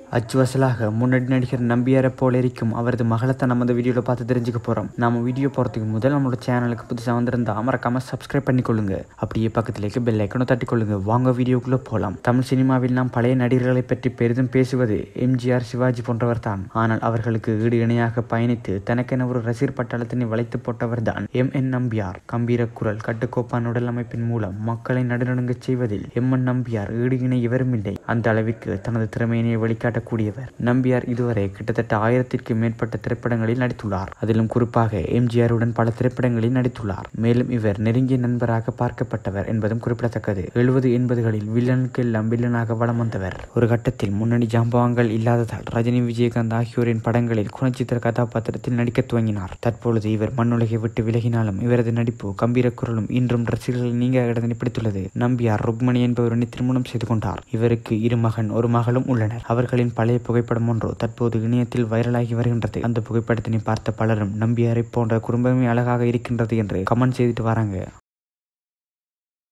அச்சுவசலாக முன்னாடி நடிகர் நம்பியாரை போல இருக்கும் அவரது மகளைத்தான் நம்ம இந்த வீடியோவில் பார்த்து தெரிஞ்சுக்க போகிறோம் நம்ம வீடியோ போகிறதுக்கு முதல் நம்மளோட சேனலுக்கு புதுசாக வந்திருந்தா மறக்காம சப்ஸ்கிரைப் பண்ணிக்கொள்ளுங்க அப்படியே பக்கத்துலேயே பெல் ஐக்கனும் தட்டிக்கொள்ளுங்க வாங்க வீடியோக்குள்ளே போகலாம் தமிழ் சினிமாவில் நாம் பழைய நடிகர்களை பற்றி பெரிதும் பேசுவது எம்ஜிஆர் சிவாஜி போன்றவர் தான் ஆனால் அவர்களுக்கு ஈடு இணையாக பயணித்து தனக்கென ஒரு ரசிகர் பட்டாளத்தினை வளைத்து போட்டவர் தான் எம் என் நம்பியார் கம்பீர குரல் கட்டுக்கோப்பான உடல் அமைப்பின் மூலம் மக்களை நடுநடுங்கச் செய்வதில் எம் என் நம்பியார் ஈடு இணை எவருமில்லை அந்த அளவிற்கு தனது திறமையினை வெளிக்காட்டக்கூடியவர் நம்பியார் இதுவரை கிட்டத்தட்ட ஆயிரத்திற்கு மேற்பட்ட திரைப்படங்களில் நடித்துள்ளார் அதிலும் குறிப்பாக எம்ஜிஆருடன் பல திரைப்படங்களில் நடித்துள்ளார் மேலும் இவர் நெருங்கிய நண்பராக பார்க்கப்பட்டவர் என்பதும் குறிப்பிடத்தக்கது எழுபது எண்பதுகளில் வில்லனுக்கு எல்லாம் வில்லனாக வலம் வந்தவர் ஒரு கட்டத்தில் முன்னணி ஜாம்பவான்கள் இல்லாததால் ரஜினி விஜயகாந்த் ஆகியோரின் படங்களில் குணச்சித்திர கதாபாத்திரத்தில் நடிக்க துவங்கினார் தற்பொழுது இவர் மண்ணுலகை விட்டு விலகினாலும் இவரது நடிப்பு கம்பீர குரலும் இன்றும் ரசிகர்கள் நீங்க இடத்தினை பிடித்துள்ளது நம்பியார் ருக்மணி என்பவருடன் திருமணம் செய்து கொண்டார் இவருக்கு இரு மகன் ஒரு மகளும் உள்ளனர் அவர்களின் பழைய புகைப்படம் ஒன்று தற்போது இணையத்தில் வைரலாகி வருகின்றது அந்த புகைப்படத்தினை பார்த்த பலரும் நம்பியாரை போன்ற குடும்பமே அழகாக இருக்கின்றது என்று கமெண்ட் செய்துட்டு வராங்க